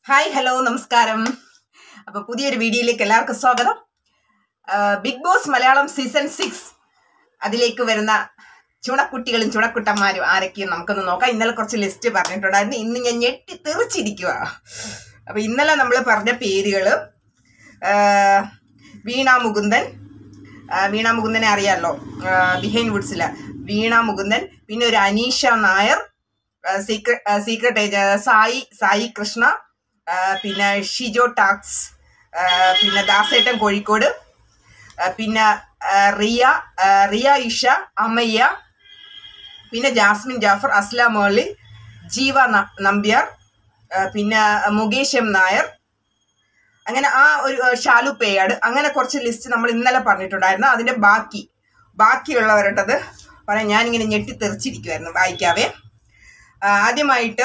hi hello നമസ്കാരം അപ്പൊ പുതിയൊരു വീഡിയോയിലേക്ക് എല്ലാവർക്കും സ്വാഗതം Bigg Boss Malayalam season six അതിലേക്ക് വരുന്ന ചുണക്കുട്ടികളും ചുണക്കുട്ടന്മാരും ആരൊക്കെയും നമുക്കൊന്ന് നോക്കാം ഇന്നലെ കുറച്ച് ലിസ്റ്റ് പറഞ്ഞിട്ടുണ്ടായിരുന്നു ഇന്ന് ഞാൻ ഞെട്ടി തെറിച്ചിരിക്കുക അപ്പൊ ഇന്നലെ നമ്മൾ പറഞ്ഞ പേരുകള് ആ, വീണ മുകുന്ദൻ ആ, വീണ മുകുന്ദനെ അറിയാമല്ലോ ബിഹൈൻ വുഡ്സില് വീണ മുകുന്ദൻ പിന്നെ ഒരു അനീഷ നായർ സീക്രട്ട് സീക്രട്ട് ഏജ സായി സായി കൃഷ്ണ ആ, പിന്നെ ഷിജോ ടാക്സ് ആ, പിന്നെ ദാസേട്ടൻ കോഴിക്കോട് ആ, പിന്നെ ആ, റിയ ആ, റിയ ഇഷ അമ്മയ്യ പിന്നെ ജാസ്മിൻ ജാഫർ അസ്ലാം മോളി ജീവ ന- നമ്പ്യാർ ആ, പിന്നെ മുകേഷ് എം നായർ അങ്ങനെ ആ ഒരു ആ, ഷാലു പേയാട് അങ്ങനെ കുറച്ച് ലിസ്റ്റ് നമ്മൾ ഇന്നലെ പറഞ്ഞിട്ടുണ്ടായിരുന്നു അതിന്റെ ബാക്കി ബാക്കിയുള്ളവരുടേത് പറയാൻ ഞാനിങ്ങനെ ഞെട്ടി തെറിച്ചിരിക്കുമായിരുന്നു വായിക്കാവേ ആ, ആദ്യമായിട്ട്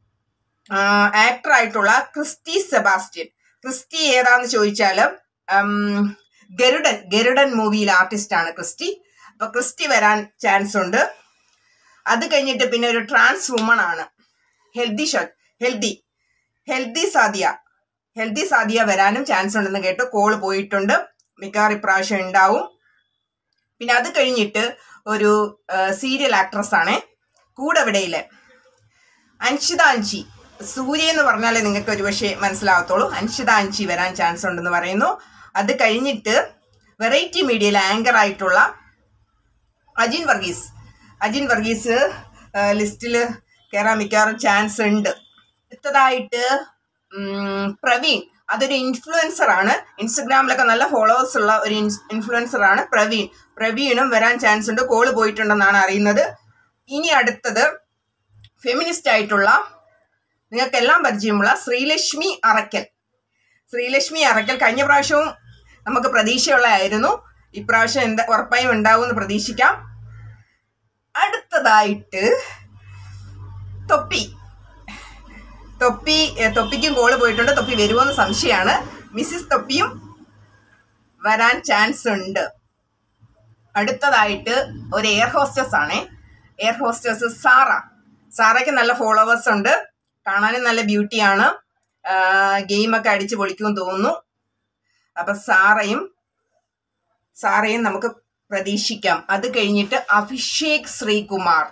ആക്ടർ ആയിട്ടുള്ള ക്രിസ്റ്റി സെബാസ്റ്റ്യൻ ക്രിസ്റ്റി ഏതാന്ന് ചോദിച്ചാല് ഉം, ഗരുഡൻ ഗരുഡൻ മൂവിയിലെ ആർട്ടിസ്റ്റ് ആണ് ക്രിസ്റ്റി അപ്പൊ ക്രിസ്റ്റി വരാൻ ചാൻസ് ഉണ്ട് അത് കഴിഞ്ഞിട്ട് പിന്നെ ഒരു ട്രാൻസ് വുമൺ ആണ് healthy show healthy healthy Sadiya healthy Sadiya വരാനും ചാൻസ് ഉണ്ടെന്ന് കേട്ടു കോള് പോയിട്ടുണ്ട് മിക്കവാറും ഇപ്രാവശ്യം ഉണ്ടാവും പിന്നെ അത് കഴിഞ്ഞിട്ട് ഒരു സീരിയൽ ആക്ട്രസ് ആണ് കൂടെവിടയിലെ അൻഷിത അഞ്ചി സൂര്യ എന്ന് പറഞ്ഞാലേ നിങ്ങൾക്ക് ഒരുപക്ഷെ മനസ്സിലാവത്തുള്ളൂ അൻഷിത അഞ്ചി വരാൻ ചാൻസ് ഉണ്ടെന്ന് പറയുന്നു അത് കഴിഞ്ഞിട്ട് വെറൈറ്റി മീഡിയയിലെ ആങ്കർ ആയിട്ടുള്ള അജിൻ വർഗീസ് അജിൻ വർഗീസ് ലിസ്റ്റിൽ കയറാൻ മിക്കവാറും ചാൻസ് ഉണ്ട് അടുത്തതായിട്ട് ഉം, പ്രവീൺ അതൊരു ഇൻഫ്ലുവൻസർ ആണ് ഇൻസ്റ്റഗ്രാമിലൊക്കെ നല്ല ഫോളോവേഴ്സ് ഉള്ള ഒരു ഇൻഫ്ലുവൻസർ ആണ് പ്രവീൺ പ്രവീണും വരാൻ ചാൻസ് ഉണ്ട് കോള് പോയിട്ടുണ്ടെന്നാണ് അറിയുന്നത് ഇനി അടുത്തത് ഫെമിനിസ്റ്റ് ആയിട്ടുള്ള നിങ്ങൾക്കെല്ലാം പരിചയമുള്ള ശ്രീലക്ഷ്മി അറക്കൽ ശ്രീലക്ഷ്മി അറക്കൽ കഴിഞ്ഞ പ്രാവശ്യവും നമുക്ക് പ്രതീക്ഷയുള്ളതായിരുന്നു ഇപ്രാവശ്യം എന്താ ഉറപ്പായും ഉണ്ടാവും എന്ന് പ്രതീക്ഷിക്കാം അടുത്തതായിട്ട് തൊപ്പി തൊപ്പി ഏ, തൊപ്പിക്കും കോള് പോയിട്ടുണ്ട് തൊപ്പി വരുമോന്ന് സംശയമാണ് മിസ്സിസ് തൊപ്പിയും വരാൻ ചാൻസ് ഉണ്ട് അടുത്തതായിട്ട് ഒരു എയർ ഹോസ്റ്റസ് ആണ് എയർ ഹോസ്റ്റസ് സാറ സാറയ്ക്ക് നല്ല ഫോളോവേഴ്സ് ഉണ്ട് കാണാനും നല്ല ബ്യൂട്ടിയാണ് ഗെയിമൊക്കെ അടിച്ച് പൊളിക്കുമെന്ന് തോന്നുന്നു അപ്പൊ സാറയും സാറയും നമുക്ക് പ്രതീക്ഷിക്കാം അത് കഴിഞ്ഞിട്ട് അഭിഷേക് ശ്രീകുമാർ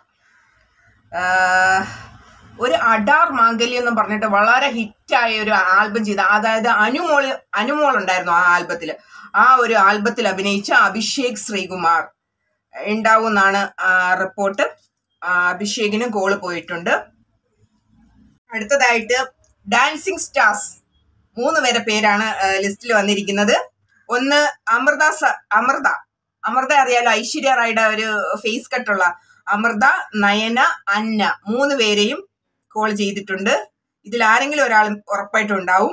ആഹ് ഒരു അഡാർ മാംഗല്യം എന്ന് പറഞ്ഞിട്ട് വളരെ ഹിറ്റായ ഒരു ആൽബം ചെയ്ത അതായത് അനുമോള് അനുമോൾ ഉണ്ടായിരുന്നു ആ ആൽബത്തിൽ ആ ഒരു ആൽബത്തിൽ അഭിനയിച്ച അഭിഷേക് ശ്രീകുമാർ ഉണ്ടാവുമെന്നാണ് റിപ്പോർട്ട് അഭിഷേകിനും കോള് പോയിട്ടുണ്ട് അടുത്തതായിട്ട് ഡാൻസിങ് സ്റ്റാർസ് മൂന്ന് പേരെ പേരാണ് ലിസ്റ്റിൽ വന്നിരിക്കുന്നത് ഒന്ന് അമൃത സ- അമൃത അമൃത അറിയാലോ ഐശ്വര്യ റായുടെ ഒരു ഫേസ് കട്ടുള്ള അമൃത നയന അന്ന മൂന്ന് പേരെയും കോൾ ചെയ്തിട്ടുണ്ട് ഇതിൽ ആരെങ്കിലും ഒരാൾ ഉറപ്പായിട്ടും ഉണ്ടാവും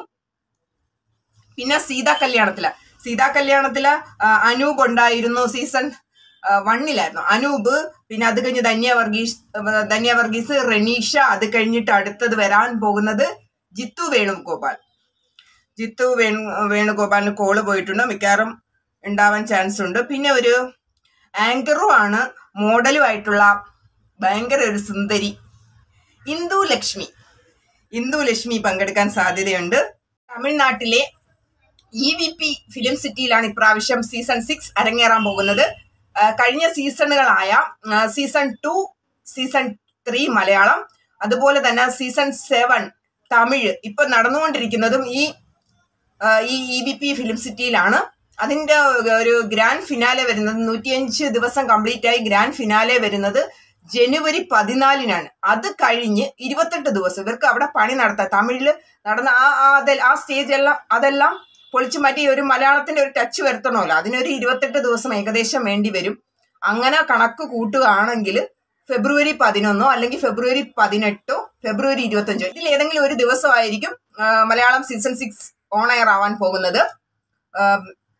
പിന്നെ സീതാ കല്യാണത്തില് സീതാ കല്യാണത്തില് ആ, അനൂപ് ഉണ്ടായിരുന്നു സീസൺ വണ്ണിലായിരുന്നു അനൂപ് പിന്നെ അത് കഴിഞ്ഞ് ധന്യ വർഗീസ് ധന്യ വർഗീസ് റെനീഷ അത് കഴിഞ്ഞിട്ട് അടുത്തത് വരാൻ പോകുന്നത് ജിത്തു വേണുഗോപാൽ ജിത്തു വേണു വേണുഗോപാലിന് കോള് പോയിട്ടുണ്ട് മിക്കവാറും ഉണ്ടാവാൻ ചാൻസ് ഉണ്ട് പിന്നെ ഒരു ആങ്കറും ആണ് മോഡലുമായിട്ടുള്ള ഭയങ്കര ഒരു സുന്ദരി ഇന്ദു ലക്ഷ്മി ഇന്ദു ലക്ഷ്മി പങ്കെടുക്കാൻ സാധ്യതയുണ്ട് തമിഴ്നാട്ടിലെ ഇ വി പി ഫിലിം സിറ്റിയിലാണ് ഇപ്രാവശ്യം സീസൺ സിക്സ് അരങ്ങേറാൻ പോകുന്നത് ആ, കഴിഞ്ഞ സീസണുകളായ ആ, season two season three Malayalam അതുപോലെ തന്നെ സീസൺ സെവൻ തമിഴ് ഇപ്പൊ നടന്നുകൊണ്ടിരിക്കുന്നതും ഈ ആ, ഈ ഇ ബി പി ഫിലിം സിറ്റിയിലാണ് അതിന്റെ ഒരു ഗ്രാൻഡ് ഫിനാലെ വരുന്നത് നൂറ്റിയഞ്ച് ദിവസം കംപ്ലീറ്റ് ആയി ഗ്രാൻഡ് ഫിനാലെ വരുന്നത് ജനുവരി പതിനാലിനാണ് അത് കഴിഞ്ഞ് ഇരുപത്തെട്ട് ദിവസം ഇവർക്ക് അവിടെ പണി നടത്താം തമിഴില് നടന്ന ആ ആ അതെ- ആ സ്റ്റേജ് എല്ലാം അതെല്ലാം പൊളിച്ചു മാറ്റി ഒരു മലയാളത്തിന്റെ ഒരു ടച്ച് വരുത്തണമല്ലോ അതിനൊരു ഇരുപത്തെട്ട് ദിവസം ഏകദേശം വേണ്ടി വരും അങ്ങനെ കണക്ക് കൂട്ടുകയാണെങ്കിൽ ഫെബ്രുവരി പതിനൊന്നോ അല്ലെങ്കിൽ ഫെബ്രുവരി പതിനെട്ടോ ഫെബ്രുവരി ഇരുപത്തഞ്ചോ ഇതിൽ ഏതെങ്കിലും ഒരു ദിവസമായിരിക്കും ആ, Malayalam season six on air ആവാൻ പോകുന്നത് ആം,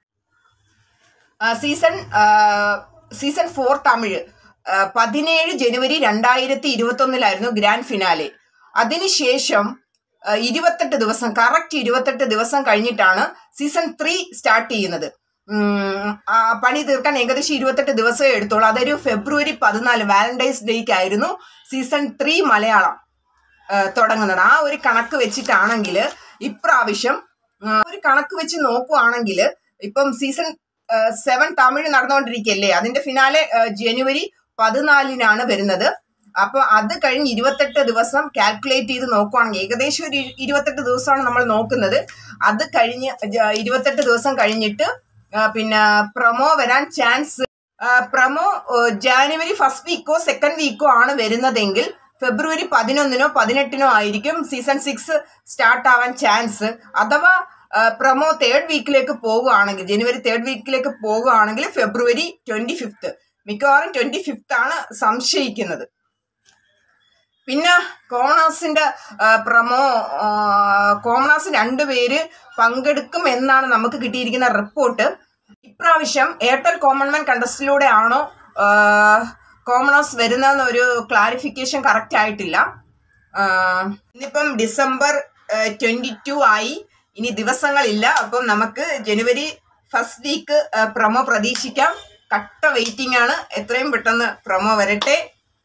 ആ, സീസൺ ആ, സീസൺ ഫോർ തമിഴ് ആ, പതിനേഴ് ജനുവരി രണ്ടായിരത്തി ഇരുപത്തി ഒന്നിലായിരുന്നു ഗ്രാൻഡ് ഫിനാലെ അതിനുശേഷം ആ, ഇരുപത്തെട്ട് ദിവസം കറക്റ്റ് ഇരുപത്തെട്ട് ദിവസം കഴിഞ്ഞിട്ടാണ് സീസൺ ത്രീ സ്റ്റാർട്ട് ചെയ്യുന്നത് ഉം, ആ പണി തീർക്കാൻ ഏകദേശം ഇരുപത്തെട്ട് ദിവസമേ എടുത്തോളൂ അതൊരു ഫെബ്രുവരി പതിനാല് വാലന്റൈൻസ് ഡേക്ക് ആയിരുന്നു സീസൺ ത്രീ മലയാളം ആ, തുടങ്ങുന്നത് ആ ഒരു കണക്ക് വെച്ചിട്ടാണെങ്കിൽ ഇപ്രാവശ്യം ആ, ഒരു കണക്ക് വെച്ച് നോക്കുവാണെങ്കിൽ ഇപ്പം സീസൺ സെവൻ തമിഴ് നടന്നുകൊണ്ടിരിക്കുകയല്ലേ അതിന്റെ ഫിനാലെ ആ, ജനുവരി പതിനാലിനാണ് വരുന്നത് അപ്പൊ അത് കഴിഞ്ഞ് ഇരുപത്തെട്ട് ദിവസം കാൽക്കുലേറ്റ് ചെയ്ത് നോക്കുവാണെങ്കിൽ ഏകദേശം ഒരു ഇരു- ഇരുപത്തെട്ട് ദിവസമാണ് നമ്മൾ നോക്കുന്നത് അത് കഴിഞ്ഞ് ജ- ഇരുപത്തെട്ട് ദിവസം കഴിഞ്ഞിട്ട് ആ, പിന്നെ പ്രൊമോ വരാൻ ചാൻസ് പ്രൊമോ ജാനുവരി ഫസ്റ്റ് വീക്കോ സെക്കൻഡ് വീക്കോ ആണ് വരുന്നതെങ്കിൽ ഫെബ്രുവരി പതിനൊന്നിനോ പതിനെട്ടിനോ ആയിരിക്കും സീസൺ സിക്സ് സ്റ്റാർട്ട് ആവാൻ ചാൻസ് അഥവാ പ്രൊമോ തേർഡ് വീക്കിലേക്ക് പോകുകയാണെങ്കിൽ ജനുവരി തേർഡ് വീക്കിലേക്ക് പോകുകയാണെങ്കിൽ ഫെബ്രുവരി ട്വന്റി ഫിഫ്ത്ത് മിക്കവാറും ട്വന്റി ഫിഫ്ത്ത് ആണ് സംശയിക്കുന്നത് പിന്നെ കോമണേഴ്സിന്റെ പ്രമോ കോമണേഴ്സ് രണ്ടുപേര് പങ്കെടുക്കും എന്നാണ് നമുക്ക് കിട്ടിയിരിക്കുന്ന റിപ്പോർട്ട് ഇപ്രാവശ്യം എയർടെൽ കോമൺമാൻ കണ്ടസ്റ്റിലൂടെ ആണോ കോമണേഴ്സ് വരുന്നതെന്ന് ഒരു ക്ലാരിഫിക്കേഷൻ കറക്റ്റ് ആയിട്ടില്ല ആ, ഇന്നിപ്പം ഡിസംബർ ട്വന്റി ടു ആയി ഇനി ദിവസങ്ങളില്ല അപ്പം നമുക്ക് ജനുവരി ഫസ്റ്റ് വീക്ക് പ്രൊമോ പ്രതീക്ഷിക്കാം കട്ട വെയിറ്റിംഗ് ആണ് എത്രയും പെട്ടെന്ന് പ്രൊമോ വരട്ടെ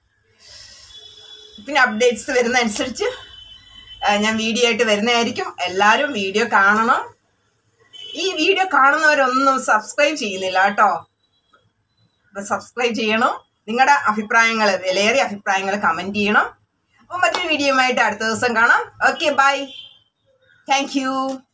പിന്നെ അപ്ഡേറ്റ്സ് വരുന്ന അനുസരിച്ച് ആ, ഞാൻ വീഡിയോ ആയിട്ട് വരുന്നതായിരിക്കും എല്ലാവരും വീഡിയോ കാണണം ഈ വീഡിയോ കാണുന്നവരൊന്നും സബ്സ്ക്രൈബ് ചെയ്യുന്നില്ല കേട്ടോ സബ്സ്ക്രൈബ് ചെയ്യണം നിങ്ങളുടെ അഭിപ്രായങ്ങൾ വിലയേറിയ അഭിപ്രായങ്ങൾ കമൻറ്റ് ചെയ്യണം അപ്പോൾ മറ്റൊരു വീഡിയോയുമായിട്ട് അടുത്ത ദിവസം കാണാം ഓക്കെ ബൈ താങ്ക് യു